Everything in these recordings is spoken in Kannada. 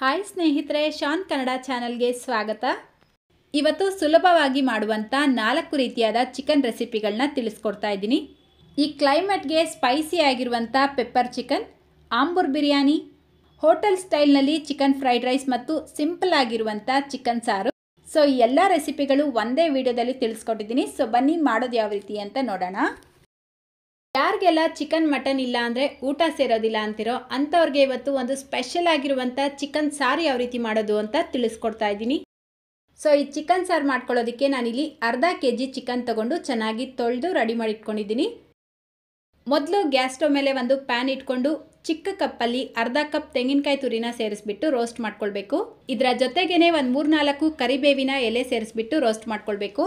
ಹಾಯ್ ಸ್ನೇಹಿತರೆ ಶಾನ್ ಕನ್ನಡ ಚಾನಲ್ಗೆ ಸ್ವಾಗತ ಇವತ್ತು ಸುಲಭವಾಗಿ ಮಾಡುವಂಥ ನಾಲ್ಕು ರೀತಿಯಾದ ಚಿಕನ್ ರೆಸಿಪಿಗಳನ್ನ ತಿಳಿಸ್ಕೊಡ್ತಾ ಇದ್ದೀನಿ ಈ ಕ್ಲೈಮೇಟ್ಗೆ ಸ್ಪೈಸಿ ಆಗಿರುವಂಥ pepper chicken Ambur biryani hotel ಸ್ಟೈಲ್ನಲ್ಲಿ ಚಿಕನ್ ಫ್ರೈಡ್ ರೈಸ್ ಮತ್ತು ಸಿಂಪಲ್ ಆಗಿರುವಂಥ ಚಿಕನ್ ಸಾರು ಸೊ ಈ ಎಲ್ಲ ರೆಸಿಪಿಗಳು ಒಂದೇ ವಿಡಿಯೋದಲ್ಲಿ ತಿಳಿಸ್ಕೊಟ್ಟಿದ್ದೀನಿ ಸೊ ಬನ್ನಿ ಮಾಡೋದು ಯಾವ ರೀತಿ ಅಂತ ನೋಡೋಣ ಯಾರಿಗೆಲ್ಲ ಚಿಕನ್ ಮಟನ್ ಇಲ್ಲ ಅಂದರೆ ಊಟ ಸೇರೋದಿಲ್ಲ ಅಂತಿರೋ ಅಂಥವ್ರಿಗೆ ಇವತ್ತು ಒಂದು ಸ್ಪೆಷಲ್ ಆಗಿರುವಂಥ ಚಿಕನ್ ಸಾರು ಯಾವ ರೀತಿ ಮಾಡೋದು ಅಂತ ತಿಳಿಸ್ಕೊಡ್ತಾ ಇದ್ದೀನಿ ಸೊ ಈ ಚಿಕನ್ ಸಾರು ಮಾಡ್ಕೊಳ್ಳೋದಕ್ಕೆ ನಾನಿಲ್ಲಿ ಅರ್ಧ ಕೆ ಜಿ ಚಿಕನ್ ತೊಗೊಂಡು ಚೆನ್ನಾಗಿ ತೊಳೆದು ರೆಡಿ ಮಾಡಿ ಇಟ್ಕೊಂಡಿದ್ದೀನಿ ಮೊದಲು ಗ್ಯಾಸ್ ಸ್ಟವ್ ಮೇಲೆ ಒಂದು ಪ್ಯಾನ್ ಇಟ್ಕೊಂಡು ಚಿಕ್ಕ ಕಪ್ಪಲ್ಲಿ ಅರ್ಧ ಕಪ್ ತೆಂಗಿನಕಾಯಿ ತುರಿನ ಸೇರಿಸ್ಬಿಟ್ಟು ರೋಸ್ಟ್ ಮಾಡ್ಕೊಳ್ಬೇಕು ಇದರ ಜೊತೆಗೇನೆ ಒಂದು ಮೂರ್ನಾಲ್ಕು ಕರಿಬೇವಿನ ಎಲೆ ಸೇರಿಸ್ಬಿಟ್ಟು ರೋಸ್ಟ್ ಮಾಡ್ಕೊಳ್ಬೇಕು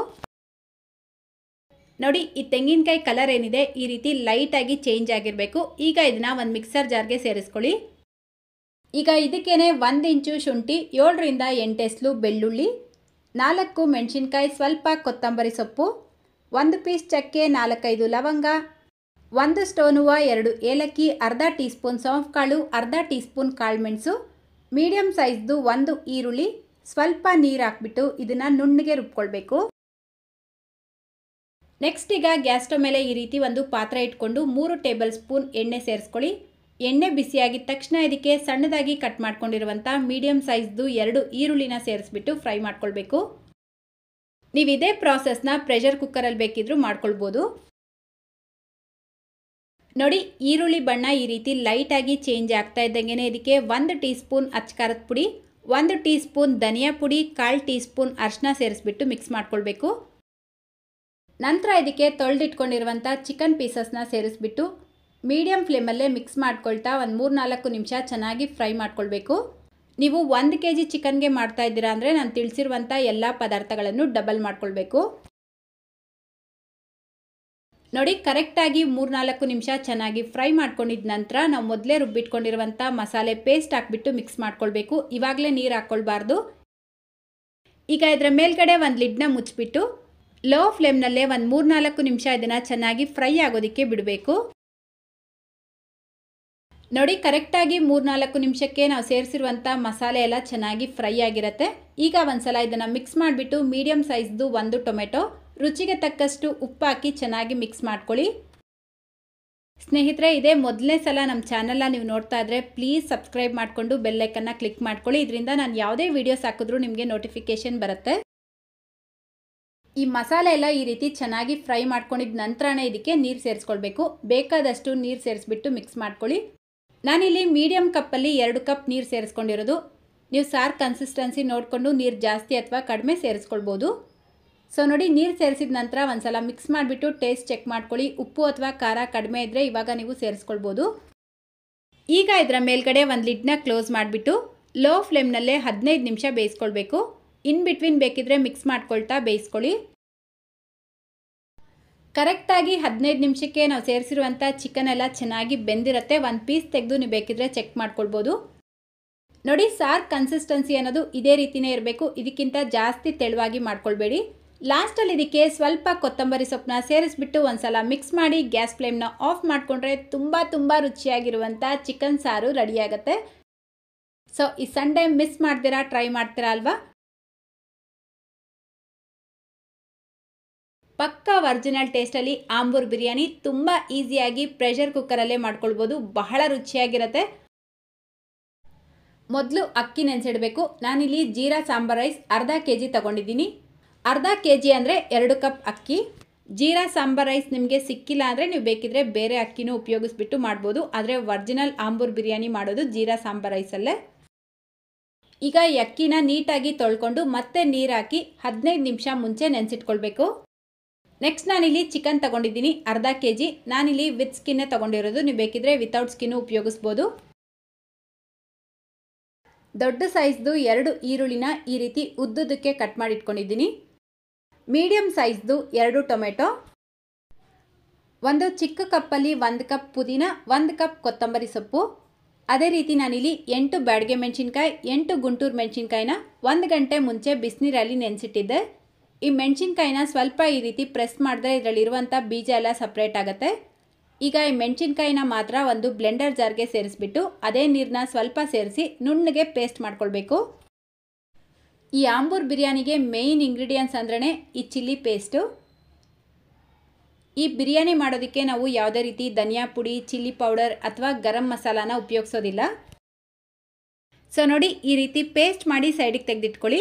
ನೋಡಿ ಈ ತೆಂಗಿನಕಾಯಿ ಕಲರ್ ಏನಿದೆ ಈ ರೀತಿ ಲೈಟಾಗಿ ಚೇಂಜ್ ಆಗಿರಬೇಕು ಈಗ ಇದನ್ನ ಒಂದು ಮಿಕ್ಸರ್ ಜಾರ್ಗೆ ಸೇರಿಸ್ಕೊಳ್ಳಿ ಈಗ ಇದಕ್ಕೇನೆ ಒಂದು ಇಂಚು ಶುಂಠಿ ಏಳರಿಂದ ಎಂಟೆಸ್ಲು ಬೆಳ್ಳುಳ್ಳಿ ನಾಲ್ಕು ಮೆಣಸಿನ್ಕಾಯಿ ಸ್ವಲ್ಪ ಕೊತ್ತಂಬರಿ ಸೊಪ್ಪು ಒಂದು ಪೀಸ್ ಚಕ್ಕೆ ನಾಲ್ಕೈದು ಲವಂಗ ಒಂದು ಸ್ಟೋನುವ ಎರಡು ಏಲಕ್ಕಿ ಅರ್ಧ ಟೀ ಸ್ಪೂನ್ ಸೌಂಫ್ ಕಾಳು ಅರ್ಧ ಟೀ ಸ್ಪೂನ್ ಕಾಳುಮೆಣಸು ಮೀಡಿಯಮ್ ಸೈಜ್ದು ಒಂದು ಈರುಳ್ಳಿ ಸ್ವಲ್ಪ ನೀರು ಹಾಕ್ಬಿಟ್ಟು ಇದನ್ನು ನುಣ್ಣಗೆ ರುಬ್ಕೊಳ್ಬೇಕು ನೆಕ್ಸ್ಟ್ ಈಗ ಗ್ಯಾಸ್ ಸ್ಟವ್ ಮೇಲೆ ಈ ರೀತಿ ಒಂದು ಪಾತ್ರೆ ಇಟ್ಕೊಂಡು ಮೂರು ಟೇಬಲ್ ಸ್ಪೂನ್ ಎಣ್ಣೆ ಸೇರಿಸ್ಕೊಳ್ಳಿ ಎಣ್ಣೆ ಬಿಸಿಯಾಗಿದ ತಕ್ಷಣ ಇದಕ್ಕೆ ಸಣ್ಣದಾಗಿ ಕಟ್ ಮಾಡ್ಕೊಂಡಿರುವಂಥ ಮೀಡಿಯಮ್ ಸೈಜ್ದು ಎರಡು ಈರುಳ್ಳಿನ ಸೇರಿಸ್ಬಿಟ್ಟು ಫ್ರೈ ಮಾಡ್ಕೊಳ್ಬೇಕು ನೀವು ಇದೇ ಪ್ರಾಸೆಸ್ನ ಪ್ರೆಷರ್ ಕುಕ್ಕರಲ್ಲಿ ಬೇಕಿದ್ರೂ ಮಾಡ್ಕೊಳ್ಬೋದು ನೋಡಿ ಈರುಳ್ಳಿ ಬಣ್ಣ ಈ ರೀತಿ ಲೈಟಾಗಿ ಚೇಂಜ್ ಆಗ್ತಾ ಇದ್ದಂಗೆ ಇದಕ್ಕೆ ಒಂದು ಟೀ ಸ್ಪೂನ್ ಅಚ್ಕಾರದ ಪುಡಿ ಒಂದು ಟೀ ಸ್ಪೂನ್ ಧನಿಯಾ ಪುಡಿ ಕಾಲು ಟೀ ಸ್ಪೂನ್ ಅರಿಶಿನ ಸೇರಿಸ್ಬಿಟ್ಟು ಮಿಕ್ಸ್ ಮಾಡ್ಕೊಳ್ಬೇಕು ನಂತರ ಇದಕ್ಕೆ ತೊಳೆದಿಟ್ಕೊಂಡಿರುವಂಥ ಚಿಕನ್ ಪೀಸಸ್ನ ಸೇರಿಸ್ಬಿಟ್ಟು ಮೀಡಿಯಮ್ ಫ್ಲೇಮಲ್ಲೇ ಮಿಕ್ಸ್ ಮಾಡ್ಕೊಳ್ತಾ ಒಂದು ಮೂರು ನಾಲ್ಕು ನಿಮಿಷ ಚೆನ್ನಾಗಿ ಫ್ರೈ ಮಾಡ್ಕೊಳ್ಬೇಕು ನೀವು ಒಂದು ಕೆ ಜಿ ಚಿಕನ್ಗೆ ಮಾಡ್ತಾ ಇದ್ದೀರಾ ಅಂದರೆ ನಾನು ತಿಳಿಸಿರುವಂಥ ಎಲ್ಲ ಪದಾರ್ಥಗಳನ್ನು ಡಬಲ್ ಮಾಡ್ಕೊಳ್ಬೇಕು ನೋಡಿ ಕರೆಕ್ಟಾಗಿ ಮೂರ್ನಾಲ್ಕು ನಿಮಿಷ ಚೆನ್ನಾಗಿ ಫ್ರೈ ಮಾಡ್ಕೊಂಡಿದ ನಂತರ ನಾವು ಮೊದಲೇ ರುಬ್ಬಿಟ್ಕೊಂಡಿರುವಂಥ ಮಸಾಲೆ ಪೇಸ್ಟ್ ಹಾಕ್ಬಿಟ್ಟು ಮಿಕ್ಸ್ ಮಾಡ್ಕೊಳ್ಬೇಕು ಇವಾಗಲೇ ನೀರು ಹಾಕ್ಕೊಳ್ಬಾರ್ದು ಈಗ ಇದರ ಮೇಲ್ಗಡೆ ಒಂದು ಲಿಡ್ನ ಮುಚ್ಚಿಬಿಟ್ಟು ಲೋ ಫ್ಲೇಮ್ನಲ್ಲೇ ಒಂದು ಮೂರ್ನಾಲ್ಕು ನಿಮಿಷ ಇದನ್ನು ಚೆನ್ನಾಗಿ ಫ್ರೈ ಆಗೋದಕ್ಕೆ ಬಿಡಬೇಕು ನೋಡಿ ಕರೆಕ್ಟಾಗಿ ಮೂರ್ನಾಲ್ಕು ನಿಮಿಷಕ್ಕೆ ನಾವು ಸೇರಿಸಿರುವಂಥ ಮಸಾಲೆ ಎಲ್ಲ ಚೆನ್ನಾಗಿ ಫ್ರೈ ಆಗಿರುತ್ತೆ ಈಗ ಒಂದ್ಸಲ ಇದನ್ನು ಮಿಕ್ಸ್ ಮಾಡಿಬಿಟ್ಟು ಮೀಡಿಯಮ್ ಸೈಜ್ದು ಒಂದು ಟೊಮೆಟೊ ರುಚಿಗೆ ತಕ್ಕಷ್ಟು ಉಪ್ಪು ಹಾಕಿ ಚೆನ್ನಾಗಿ ಮಿಕ್ಸ್ ಮಾಡ್ಕೊಳ್ಳಿ ಸ್ನೇಹಿತರೆ ಇದೇ ಮೊದಲನೇ ಸಲ ನಮ್ಮ ಚಾನಲ್ನ ನೀವು ನೋಡ್ತಾ ಇದ್ರೆ ಪ್ಲೀಸ್ ಸಬ್ಸ್ಕ್ರೈಬ್ ಮಾಡಿಕೊಂಡು ಬೆಲ್ಲೈಕನ್ನ ಕ್ಲಿಕ್ ಮಾಡ್ಕೊಳ್ಳಿ ಇದರಿಂದ ನಾನು ಯಾವುದೇ ವೀಡಿಯೋಸ್ ಹಾಕಿದ್ರೂ ನಿಮಗೆ ನೋಟಿಫಿಕೇಷನ್ ಬರುತ್ತೆ ಈ ಮಸಾಲೆ ಎಲ್ಲ ಈ ರೀತಿ ಚೆನ್ನಾಗಿ ಫ್ರೈ ಮಾಡ್ಕೊಂಡಿದ ನಂತರನೇ ಇದಕ್ಕೆ ನೀರು ಸೇರಿಸ್ಕೊಳ್ಬೇಕು ಬೇಕಾದಷ್ಟು ನೀರು ಸೇರಿಸ್ಬಿಟ್ಟು ಮಿಕ್ಸ್ ಮಾಡ್ಕೊಳ್ಳಿ ನಾನಿಲ್ಲಿ ಮೀಡಿಯಮ್ ಕಪ್ಪಲ್ಲಿ ಎರಡು ಕಪ್ ನೀರು ಸೇರಿಸ್ಕೊಂಡಿರೋದು ನೀವು ಸಾರು ಕನ್ಸಿಸ್ಟೆನ್ಸಿ ನೋಡಿಕೊಂಡು ನೀರು ಜಾಸ್ತಿ ಅಥವಾ ಕಡಿಮೆ ಸೇರಿಸ್ಕೊಳ್ಬೋದು ಸೊ ನೋಡಿ ನೀರು ಸೇರಿಸಿದ ನಂತರ ಒಂದ್ಸಲ ಮಿಕ್ಸ್ ಮಾಡಿಬಿಟ್ಟು ಟೇಸ್ಟ್ ಚೆಕ್ ಮಾಡ್ಕೊಳ್ಳಿ ಉಪ್ಪು ಅಥವಾ ಖಾರ ಕಡಿಮೆ ಇದ್ದರೆ ಇವಾಗ ನೀವು ಸೇರಿಸ್ಕೊಳ್ಬೋದು ಈಗ ಇದರ ಮೇಲ್ಗಡೆ ಒಂದು ಲಿಡ್ನ ಕ್ಲೋಸ್ ಮಾಡಿಬಿಟ್ಟು ಲೋ ಫ್ಲೇಮ್ನಲ್ಲೇ ಹದಿನೈದು ನಿಮಿಷ ಬೇಯಿಸ್ಕೊಳ್ಬೇಕು ಇನ್ ಬಿಟ್ವೀನ್ ಬೇಕಿದ್ರೆ ಮಿಕ್ಸ್ ಮಾಡ್ಕೊಳ್ತಾ ಬೇಯಿಸ್ಕೊಳ್ಳಿ ಕರೆಕ್ಟಾಗಿ ಹದಿನೈದು ನಿಮಿಷಕ್ಕೆ ನಾವು ಸೇರಿಸಿರುವಂಥ ಚಿಕನ್ ಎಲ್ಲ ಚೆನ್ನಾಗಿ ಬೆಂದಿರುತ್ತೆ ಒಂದು ಪೀಸ್ ತೆಗೆದು ನೀವು ಬೇಕಿದ್ರೆ ಚೆಕ್ ಮಾಡ್ಕೊಳ್ಬೋದು ನೋಡಿ ಸಾರ್ ಕನ್ಸಿಸ್ಟೆನ್ಸಿ ಅನ್ನೋದು ಇದೇ ರೀತಿಯೇ ಇರಬೇಕು ಇದಕ್ಕಿಂತ ಜಾಸ್ತಿ ತೆಳುವಾಗಿ ಮಾಡ್ಕೊಳ್ಬೇಡಿ ಲಾಸ್ಟಲ್ಲಿ ಇದಕ್ಕೆ ಸ್ವಲ್ಪ ಕೊತ್ತಂಬರಿ ಸೊಪ್ಪನ್ನ ಸೇರಿಸ್ಬಿಟ್ಟು ಒಂದ್ಸಲ ಮಿಕ್ಸ್ ಮಾಡಿ ಗ್ಯಾಸ್ ಫ್ಲೇಮ್ನ ಆಫ್ ಮಾಡಿಕೊಂಡ್ರೆ ತುಂಬ ತುಂಬ ರುಚಿಯಾಗಿರುವಂಥ ಚಿಕನ್ ಸಾರು ರೆಡಿಯಾಗುತ್ತೆ ಸೊ ಈ ಸಂಡೇ ಮಿಸ್ ಮಾಡ್ತೀರಾ ಟ್ರೈ ಮಾಡ್ತೀರಾ ಅಲ್ವಾ ಪಕ್ಕ ಒರಿಜಿನಲ್ ಟೇಸ್ಟಲ್ಲಿ ಆಂಬೂರ್ ಬಿರಿಯಾನಿ ತುಂಬ ಈಸಿಯಾಗಿ ಪ್ರೆಷರ್ ಕುಕ್ಕರಲ್ಲೇ ಮಾಡ್ಕೊಳ್ಬೋದು ಬಹಳ ರುಚಿಯಾಗಿರುತ್ತೆ ಮೊದಲು ಅಕ್ಕಿ ನೆನೆಸಿಡಬೇಕು ನಾನಿಲ್ಲಿ ಜೀರಾ ಸಾಂಬಾರ್ ರೈಸ್ ಅರ್ಧ ಕೆ ಜಿ ತೊಗೊಂಡಿದ್ದೀನಿ ಅರ್ಧ ಕೆ ಜಿ ಅಂದರೆ ಎರಡು ಕಪ್ ಅಕ್ಕಿ ಜೀರಾ ಸಾಂಬಾರ್ ರೈಸ್ ನಿಮಗೆ ಸಿಕ್ಕಿಲ್ಲ ಅಂದರೆ ನೀವು ಬೇಕಿದ್ರೆ ಬೇರೆ ಅಕ್ಕಿನೂ ಉಪಯೋಗಿಸ್ಬಿಟ್ಟು ಮಾಡ್ಬೋದು ಆದರೆ ಒರಿಜಿನಲ್ ಆಂಬೂರ್ ಬಿರಿಯಾನಿ ಮಾಡೋದು ಜೀರಾ ಸಾಂಬಾರ್ ರೈಸಲ್ಲೇ ಈಗ ಈ ಅಕ್ಕಿನ ನೀಟಾಗಿ ತೊಳ್ಕೊಂಡು ಮತ್ತೆ ನೀರು ಹಾಕಿ ಹದಿನೈದು ನಿಮಿಷ ಮುಂಚೆ ನೆನೆಸಿಟ್ಕೊಳ್ಬೇಕು ನೆಕ್ಸ್ಟ್ ನಾನಿಲ್ಲಿ ಚಿಕನ್ ತೊಗೊಂಡಿದ್ದೀನಿ ಅರ್ಧ ಕೆ ಜಿ ನಾನಿಲ್ಲಿ ವಿತ್ ಸ್ಕಿನ್ನೇ ತೊಗೊಂಡಿರೋದು ನೀವು ಬೇಕಿದ್ರೆ ವಿತೌಟ್ ಸ್ಕಿನ್ನು ಉಪಯೋಗಿಸ್ಬೋದು ದೊಡ್ಡ ಸೈಜ್ದು ಎರಡು ಈರುಳ್ಳಿನ ಈ ರೀತಿ ಉದ್ದುದಕ್ಕೆ ಕಟ್ ಮಾಡಿ ಇಟ್ಕೊಂಡಿದ್ದೀನಿ ಮೀಡಿಯಮ್ ಸೈಜ್ದು ಎರಡು ಟೊಮೆಟೊ ಒಂದು ಚಿಕ್ಕ ಕಪ್ಪಲ್ಲಿ ಒಂದು ಕಪ್ ಪುದೀನ ಒಂದು ಕಪ್ ಕೊತ್ತಂಬರಿ ಸೊಪ್ಪು ಅದೇ ರೀತಿ ನಾನಿಲ್ಲಿ ಎಂಟು ಬ್ಯಾಡ್ಗೆ ಮೆಣಸಿನ್ಕಾಯಿ ಎಂಟು ಗುಂಟೂರು ಮೆಣಸಿನ್ಕಾಯಿನ ಒಂದು ಗಂಟೆ ಮುಂಚೆ ಬಿಸಿನೀರಲ್ಲಿ ನೆನೆಸಿಟ್ಟಿದ್ದೆ ಈ ಮೆಣಸಿನ್ಕಾಯಿನ ಸ್ವಲ್ಪ ಈ ರೀತಿ ಪ್ರೆಸ್ ಮಾಡಿದ್ರೆ ಇದರಲ್ಲಿರುವಂಥ ಬೀಜ ಎಲ್ಲ ಸಪ್ರೇಟ್ ಆಗುತ್ತೆ ಈಗ ಈ ಮೆಣಸಿನ್ಕಾಯಿನ ಮಾತ್ರ ಒಂದು ಬ್ಲೆಂಡರ್ ಜಾರ್ಗೆ ಸೇರಿಸ್ಬಿಟ್ಟು ಅದೇ ನೀರನ್ನ ಸ್ವಲ್ಪ ಸೇರಿಸಿ ನುಣ್ಣಗೆ ಪೇಸ್ಟ್ ಮಾಡ್ಕೊಳ್ಬೇಕು ಈ ಆಂಬೂರ್ ಬಿರಿಯಾನಿಗೆ ಮೇಯ್ನ್ ಇಂಗ್ರೀಡಿಯೆಂಟ್ಸ್ ಅಂದ್ರೆ ಈ ಚಿಲ್ಲಿ ಪೇಸ್ಟು ಈ ಬಿರಿಯಾನಿ ಮಾಡೋದಕ್ಕೆ ನಾವು ಯಾವುದೇ ರೀತಿ ಧನಿಯಾ ಪುಡಿ ಚಿಲ್ಲಿ ಪೌಡರ್ ಅಥವಾ ಗರಂ ಮಸಾಲಾನ ಉಪಯೋಗಿಸೋದಿಲ್ಲ ಸೊ ನೋಡಿ ಈ ರೀತಿ ಪೇಸ್ಟ್ ಮಾಡಿ ಸೈಡಿಗೆ ತೆಗೆದಿಟ್ಕೊಳ್ಳಿ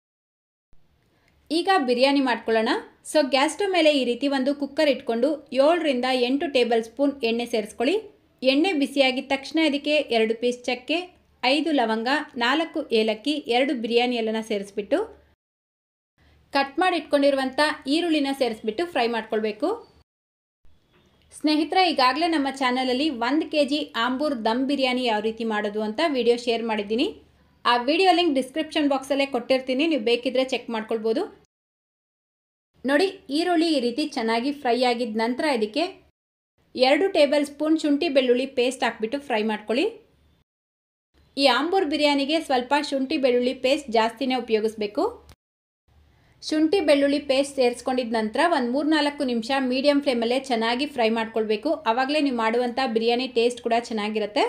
ಈಗ ಬಿರಿಯಾನಿ ಮಾಡ್ಕೊಳ್ಳೋಣ ಸೊ ಗ್ಯಾಸ್ ಸ್ಟವ್ ಮೇಲೆ ಈ ರೀತಿ ಒಂದು ಕುಕ್ಕರ್ ಇಟ್ಕೊಂಡು ಏಳರಿಂದ ಎಂಟು ಟೇಬಲ್ ಸ್ಪೂನ್ ಎಣ್ಣೆ ಸೇರಿಸ್ಕೊಳ್ಳಿ ಎಣ್ಣೆ ಬಿಸಿಯಾಗಿದ ತಕ್ಷಣ ಇದಕ್ಕೆ ಎರಡು ಪೀಸ್ ಚಕ್ಕೆ ಐದು ಲವಂಗ ನಾಲ್ಕು ಏಲಕ್ಕಿ ಎರಡು ಬಿರಿಯಾನಿ ಎಲ್ಲನ ಸೇರಿಸ್ಬಿಟ್ಟು ಕಟ್ ಮಾಡಿ ಇಟ್ಕೊಂಡಿರುವಂಥ ಈರುಳ್ಳಿನ ಸೇರಿಸ್ಬಿಟ್ಟು ಫ್ರೈ ಮಾಡ್ಕೊಳ್ಬೇಕು ಸ್ನೇಹಿತರೆ ಈಗಾಗಲೇ ನಮ್ಮ ಚಾನಲಲ್ಲಿ ಒಂದು ಕೆ ಜಿ ಆಂಬೂರ್ ದಮ್ ಬಿರಿಯಾನಿ ಯಾವ ರೀತಿ ಮಾಡೋದು ಅಂತ ವಿಡಿಯೋ ಶೇರ್ ಮಾಡಿದ್ದೀನಿ ಆ ವಿಡಿಯೋ ಲಿಂಕ್ ಡಿಸ್ಕ್ರಿಪ್ಷನ್ ಬಾಕ್ಸಲ್ಲೇ ಕೊಟ್ಟಿರ್ತೀನಿ ನೀವು ಬೇಕಿದ್ರೆ ಚೆಕ್ ಮಾಡ್ಕೊಳ್ಬೋದು ನೋಡಿ ಈರುಳ್ಳಿ ಈ ರೀತಿ ಚೆನ್ನಾಗಿ ಫ್ರೈ ಆಗಿದ ನಂತರ ಇದಕ್ಕೆ ಎರಡು ಟೇಬಲ್ ಸ್ಪೂನ್ ಶುಂಠಿ ಬೆಳ್ಳುಳ್ಳಿ ಪೇಸ್ಟ್ ಹಾಕ್ಬಿಟ್ಟು ಫ್ರೈ ಮಾಡ್ಕೊಳ್ಳಿ ಈ ಆಂಬೂರ್ ಬಿರಿಯಾನಿಗೆ ಸ್ವಲ್ಪ ಶುಂಠಿ ಬೆಳ್ಳುಳ್ಳಿ ಪೇಸ್ಟ್ ಜಾಸ್ತಿನೇ ಉಪಯೋಗಿಸ್ಬೇಕು ಶುಂಠಿ ಬೆಳ್ಳುಳ್ಳಿ ಪೇಸ್ಟ್ ಸೇರಿಸ್ಕೊಂಡಿದ ನಂತರ ಒಂದು ಮೂರು ನಾಲ್ಕು ನಿಮಿಷ ಮೀಡಿಯಂ ಫ್ಲೇಮಲ್ಲೇ ಚೆನ್ನಾಗಿ ಫ್ರೈ ಮಾಡ್ಕೊಳ್ಬೇಕು ಆವಾಗಲೇ ನೀವು ಮಾಡುವಂಥ ಬಿರಿಯಾನಿ ಟೇಸ್ಟ್ ಕೂಡ ಚೆನ್ನಾಗಿರುತ್ತೆ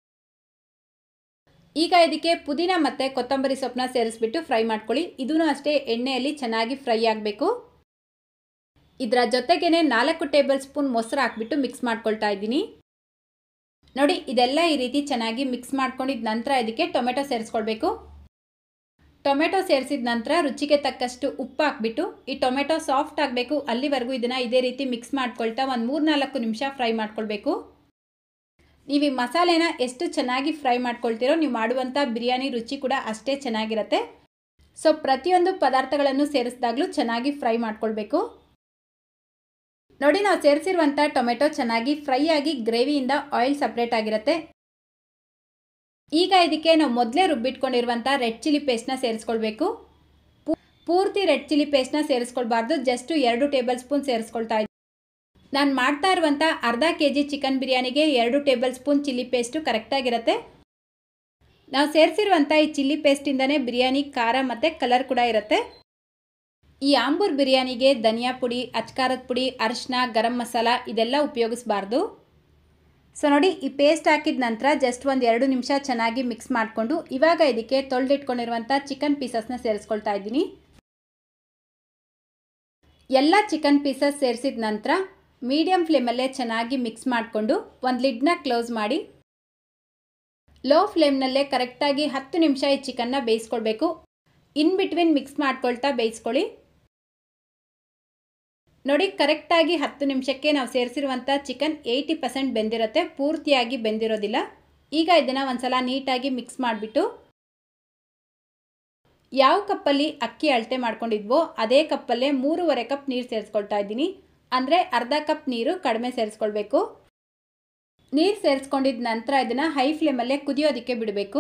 ಈಗ ಇದಕ್ಕೆ ಪುದೀನ ಮತ್ತು ಕೊತ್ತಂಬರಿ ಸೊಪ್ಪನ್ನ ಸೇರಿಸ್ಬಿಟ್ಟು ಫ್ರೈ ಮಾಡ್ಕೊಳ್ಳಿ ಇದೂ ಅಷ್ಟೇ ಎಣ್ಣೆಯಲ್ಲಿ ಚೆನ್ನಾಗಿ ಫ್ರೈ ಆಗಬೇಕು ಇದರ ಜೊತೆಗೇನೆ ನಾಲ್ಕು ಟೇಬಲ್ ಸ್ಪೂನ್ ಮೊಸರು ಹಾಕ್ಬಿಟ್ಟು ಮಿಕ್ಸ್ ಮಾಡ್ಕೊಳ್ತಾ ಇದ್ದೀನಿ ನೋಡಿ ಇದೆಲ್ಲ ಈ ರೀತಿ ಚೆನ್ನಾಗಿ ಮಿಕ್ಸ್ ಮಾಡ್ಕೊಂಡಿದ ನಂತರ ಇದಕ್ಕೆ ಟೊಮೆಟೊ ಸೇರಿಸ್ಕೊಳ್ಬೇಕು ಟೊಮೆಟೊ ಸೇರಿಸಿದ ನಂತರ ರುಚಿಗೆ ತಕ್ಕಷ್ಟು ಉಪ್ಪು ಹಾಕ್ಬಿಟ್ಟು ಈ ಟೊಮೆಟೊ ಸಾಫ್ಟ್ ಆಗಬೇಕು ಅಲ್ಲಿವರೆಗೂ ಇದನ್ನು ಇದೇ ರೀತಿ ಮಿಕ್ಸ್ ಮಾಡ್ಕೊಳ್ತಾ ಒಂದು ಮೂರು ನಾಲ್ಕು ನಿಮಿಷ ಫ್ರೈ ಮಾಡ್ಕೊಳ್ಬೇಕು ನೀವು ಈ ಮಸಾಲೆನ ಎಷ್ಟು ಚೆನ್ನಾಗಿ ಫ್ರೈ ಮಾಡ್ಕೊಳ್ತೀರೋ ನೀವು ಮಾಡುವಂಥ ಬಿರಿಯಾನಿ ರುಚಿ ಕೂಡ ಅಷ್ಟೇ ಚೆನ್ನಾಗಿರುತ್ತೆ ಸೊ ಪ್ರತಿಯೊಂದು ಪದಾರ್ಥಗಳನ್ನು ಸೇರಿಸಿದಾಗಲೂ ಚೆನ್ನಾಗಿ ಫ್ರೈ ಮಾಡ್ಕೊಳ್ಬೇಕು ನೋಡಿ ನಾವು ಸೇರಿಸಿರುವಂಥ ಟೊಮೆಟೊ ಚೆನ್ನಾಗಿ ಫ್ರೈ ಆಗಿ ಗ್ರೇವಿಯಿಂದ ಆಯಿಲ್ ಸಪ್ರೇಟ್ ಆಗಿರುತ್ತೆ ಈಗ ಇದಕ್ಕೆ ನಾವು ಮೊದಲೇ ರುಬ್ಬಿಟ್ಕೊಂಡಿರುವಂಥ ರೆಡ್ ಚಿಲ್ಲಿ ಪೇಸ್ಟ್ನ ಸೇರಿಸ್ಕೊಳ್ಬೇಕು ಪೂರ್ತಿ ರೆಡ್ ಚಿಲ್ಲಿ ಪೇಸ್ಟ್ನ ಸೇರಿಸ್ಕೊಳ್ಬಾರ್ದು ಜಸ್ಟ್ ಎರಡು ಟೇಬಲ್ ಸ್ಪೂನ್ ಸೇರಿಸ್ಕೊಳ್ತಾ ಇದ್ದೀನಿ ನಾನು ಮಾಡ್ತಾ ಇರುವಂಥ ಅರ್ಧ ಕೆ ಜಿ ಚಿಕನ್ ಬಿರಿಯಾನಿಗೆ ಎರಡು ಟೇಬಲ್ ಸ್ಪೂನ್ ಚಿಲ್ಲಿ ಪೇಸ್ಟು ಕರೆಕ್ಟಾಗಿರುತ್ತೆ ನಾವು ಸೇರಿಸಿರುವಂಥ ಈ ಚಿಲ್ಲಿ ಪೇಸ್ಟಿಂದನೇ ಬಿರಿಯಾನಿ ಖಾರ ಮತ್ತು ಕಲರ್ ಕೂಡ ಇರುತ್ತೆ ಈ ಆಂಬೂರ್ ಬಿರಿಯಾನಿಗೆ ಧನಿಯಾ ಪುಡಿ ಅಚ್ಕಾರದ ಪುಡಿ ಅರಿಶಿನ ಗರಂ ಮಸಾಲ ಇದೆಲ್ಲ ಉಪಯೋಗಿಸಬಾರ್ದು ಸೊ ನೋಡಿ ಈ ಪೇಸ್ಟ್ ಹಾಕಿದ ನಂತರ ಜಸ್ಟ್ ಒಂದು ಎರಡು ನಿಮಿಷ ಚೆನ್ನಾಗಿ ಮಿಕ್ಸ್ ಮಾಡಿಕೊಂಡು ಇವಾಗ ಇದಕ್ಕೆ ತೊಳೆದಿಟ್ಕೊಂಡಿರುವಂಥ ಚಿಕನ್ ಪೀಸಸ್ನ ಸೇರಿಸ್ಕೊಳ್ತಾ ಇದ್ದೀನಿ ಎಲ್ಲ ಚಿಕನ್ ಪೀಸಸ್ ಸೇರಿಸಿದ ನಂತರ ಮೀಡಿಯಂ ಫ್ಲೇಮಲ್ಲೇ ಚೆನ್ನಾಗಿ ಮಿಕ್ಸ್ ಮಾಡಿಕೊಂಡು ಒಂದು ಲಿಡ್ನ ಕ್ಲೋಸ್ ಮಾಡಿ ಲೋ ಫ್ಲೇಮ್ನಲ್ಲೇ ಕರೆಕ್ಟಾಗಿ ಹತ್ತು ನಿಮಿಷ ಈ ಚಿಕನ್ನ ಬೇಯಿಸ್ಕೊಳ್ಬೇಕು ಇನ್ ಬಿಟ್ವೀನ್ ಮಿಕ್ಸ್ ಮಾಡ್ಕೊಳ್ತಾ ಬೇಯಿಸ್ಕೊಳ್ಳಿ ನೋಡಿ ಕರೆಕ್ಟಾಗಿ ಹತ್ತು ನಿಮಿಷಕ್ಕೆ ನಾವು ಸೇರಿಸಿರುವಂಥ ಚಿಕನ್ ಏಯ್ಟಿ ಪರ್ಸೆಂಟ್ ಬೆಂದಿರುತ್ತೆ ಪೂರ್ತಿಯಾಗಿ ಬೆಂದಿರೋದಿಲ್ಲ ಈಗ ಇದನ್ನು ಒಂದ್ಸಲ ನೀಟಾಗಿ ಮಿಕ್ಸ್ ಮಾಡಿಬಿಟ್ಟು ಯಾವ ಕಪ್ಪಲ್ಲಿ ಅಕ್ಕಿ ಅಳತೆ ಮಾಡ್ಕೊಂಡಿದ್ವೋ ಅದೇ ಕಪ್ಪಲ್ಲೇ ಮೂರುವರೆ ಕಪ್ ನೀರು ಸೇರಿಸ್ಕೊಳ್ತಾ ಇದ್ದೀನಿ ಅಂದರೆ ಅರ್ಧ ಕಪ್ ನೀರು ಕಡಿಮೆ ಸೇರಿಸ್ಕೊಳ್ಬೇಕು ನೀರು ಸೇರಿಸ್ಕೊಂಡಿದ ನಂತರ ಇದನ್ನು ಹೈ ಫ್ಲೇಮಲ್ಲೇ ಕುದಿಯೋದಕ್ಕೆ ಬಿಡಬೇಕು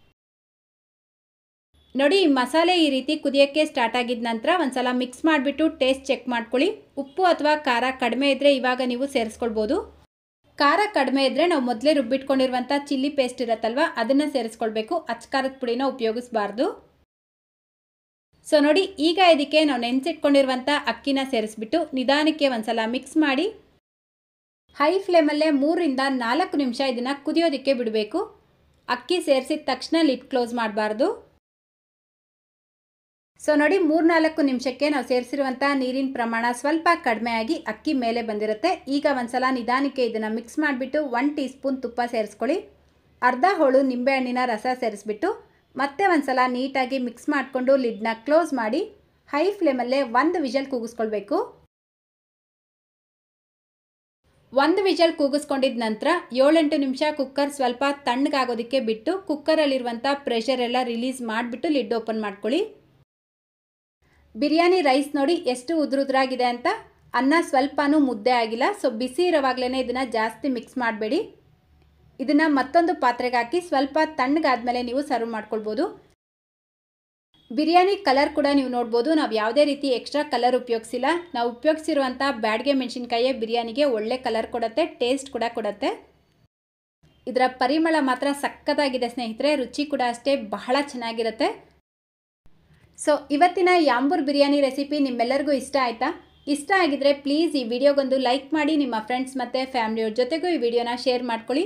ನೋಡಿ ಈ ಮಸಾಲೆ ಈ ರೀತಿ ಕುದಿಯೋಕ್ಕೆ ಸ್ಟಾರ್ಟ್ ಆಗಿದ ನಂತರ ಒಂದ್ಸಲ ಮಿಕ್ಸ್ ಮಾಡಿಬಿಟ್ಟು ಟೇಸ್ಟ್ ಚೆಕ್ ಮಾಡ್ಕೊಳ್ಳಿ ಉಪ್ಪು ಅಥವಾ ಖಾರ ಕಡಿಮೆ ಇದ್ದರೆ ಇವಾಗ ನೀವು ಸೇರಿಸ್ಕೊಳ್ಬೋದು ಖಾರ ಕಡಿಮೆ ಇದ್ದರೆ ನಾವು ಮೊದಲೇ ರುಬ್ಬಿಟ್ಕೊಂಡಿರುವಂಥ ಚಿಲ್ಲಿ ಪೇಸ್ಟ್ ಇರುತ್ತಲ್ವ ಅದನ್ನು ಸೇರಿಸ್ಕೊಳ್ಬೇಕು ಅಚ್ಕಾರದ ಪುಡಿನ ಉಪಯೋಗಿಸಬಾರ್ದು ಸೊ ನೋಡಿ ಈಗ ಇದಕ್ಕೆ ನಾವು ನೆನೆಸಿಟ್ಕೊಂಡಿರುವಂಥ ಅಕ್ಕಿನ ಸೇರಿಸ್ಬಿಟ್ಟು ನಿಧಾನಕ್ಕೆ ಒಂದ್ಸಲ ಮಿಕ್ಸ್ ಮಾಡಿ ಹೈ ಫ್ಲೇಮಲ್ಲೇ ಮೂರಿಂದ ನಾಲ್ಕು ನಿಮಿಷ ಇದನ್ನು ಕುದಿಯೋದಕ್ಕೆ ಬಿಡಬೇಕು ಅಕ್ಕಿ ಸೇರಿಸಿದ ತಕ್ಷಣ ಲಿಡ್ ಕ್ಲೋಸ್ ಮಾಡಬಾರ್ದು ಸೊ ನೋಡಿ ಮೂರ್ನಾಲ್ಕು ನಿಮಿಷಕ್ಕೆ ನಾವು ಸೇರಿಸಿರುವಂಥ ನೀರಿನ ಪ್ರಮಾಣ ಸ್ವಲ್ಪ ಕಡಿಮೆ ಆಗಿ ಅಕ್ಕಿ ಮೇಲೆ ಬಂದಿರುತ್ತೆ ಈಗ ಒಂದ್ಸಲ ನಿಧಾನಕ್ಕೆ ಇದನ್ನು ಮಿಕ್ಸ್ ಮಾಡಿಬಿಟ್ಟು ಒನ್ ಟೀ ಸ್ಪೂನ್ ತುಪ್ಪ ಸೇರಿಸ್ಕೊಳ್ಳಿ ಅರ್ಧ ಹೋಳು ನಿಂಬೆಹಣ್ಣಿನ ರಸ ಸೇರಿಸ್ಬಿಟ್ಟು ಮತ್ತೆ ಒಂದ್ಸಲ ನೀಟಾಗಿ ಮಿಕ್ಸ್ ಮಾಡಿಕೊಂಡು ಲಿಡ್ನ ಕ್ಲೋಸ್ ಮಾಡಿ ಹೈ ಫ್ಲೇಮಲ್ಲೇ ಒಂದು ವಿಷಲ್ ಕೂಗಿಸ್ಕೊಳ್ಬೇಕು ಒಂದು ವಿಷಲ್ ಕೂಗಿಸ್ಕೊಂಡಿದ ನಂತರ ಏಳೆಂಟು ನಿಮಿಷ ಕುಕ್ಕರ್ ಸ್ವಲ್ಪ ತಣ್ಣಗಾಗೋದಕ್ಕೆ ಬಿಟ್ಟು ಕುಕ್ಕರಲ್ಲಿರುವಂಥ ಪ್ರೆಷರ್ ಎಲ್ಲ ರಿಲೀಸ್ ಮಾಡಿಬಿಟ್ಟು ಲಿಡ್ ಓಪನ್ ಮಾಡ್ಕೊಳ್ಳಿ ಬಿರಿಯಾನಿ ರೈಸ್ ನೋಡಿ ಎಷ್ಟು ಉದುರುದ್ರಾಗಿದೆ ಅಂತ ಅನ್ನ ಸ್ವಲ್ಪನೂ ಮುದ್ದೆ ಆಗಿಲ್ಲ ಸೊ ಬಿಸಿ ಇರೋವಾಗಲೇ ಇದನ್ನು ಜಾಸ್ತಿ ಮಿಕ್ಸ್ ಮಾಡಬೇಡಿ ಇದನ್ನು ಮತ್ತೊಂದು ಪಾತ್ರೆಗೆ ಹಾಕಿ ಸ್ವಲ್ಪ ತಣ್ಣಗಾದ್ಮೇಲೆ ನೀವು ಸರ್ವ್ ಮಾಡ್ಕೊಳ್ಬೋದು ಬಿರಿಯಾನಿ ಕಲರ್ ಕೂಡ ನೀವು ನೋಡ್ಬೋದು ನಾವು ಯಾವುದೇ ರೀತಿ ಎಕ್ಸ್ಟ್ರಾ ಕಲರ್ ಉಪಯೋಗಿಸಿಲ್ಲ ನಾವು ಉಪಯೋಗಿಸಿರುವಂಥ ಬ್ಯಾಡ್ಗೆ ಮೆಣಸಿನ್ಕಾಯೇ ಬಿರಿಯಾನಿಗೆ ಒಳ್ಳೆ ಕಲರ್ ಕೊಡುತ್ತೆ ಟೇಸ್ಟ್ ಕೂಡ ಕೊಡುತ್ತೆ ಇದರ ಪರಿಮಳ ಮಾತ್ರ ಸಕ್ಕತ್ತಾಗಿದೆ ಸ್ನೇಹಿತರೆ ರುಚಿ ಕೂಡ ಅಷ್ಟೇ ಬಹಳ ಚೆನ್ನಾಗಿರುತ್ತೆ ಸೊ ಇವತ್ತಿನ ಯಾಂಬೂರ್ ಬಿರಿಯಾನಿ ರೆಸಿಪಿ ನಿಮ್ಮೆಲ್ಲರಿಗೂ ಇಷ್ಟ ಆಯಿತಾ ಇಷ್ಟ ಆಗಿದ್ರೆ ಪ್ಲೀಸ್ ಈ ವಿಡಿಯೋಗೊಂದು ಲೈಕ್ ಮಾಡಿ ನಿಮ್ಮ ಫ್ರೆಂಡ್ಸ್ ಮತ್ತು ಫ್ಯಾಮಿಲಿಯವ್ರ ಜೊತೆಗೂ ಈ ವಿಡಿಯೋನ ಶೇರ್ ಮಾಡ್ಕೊಳ್ಳಿ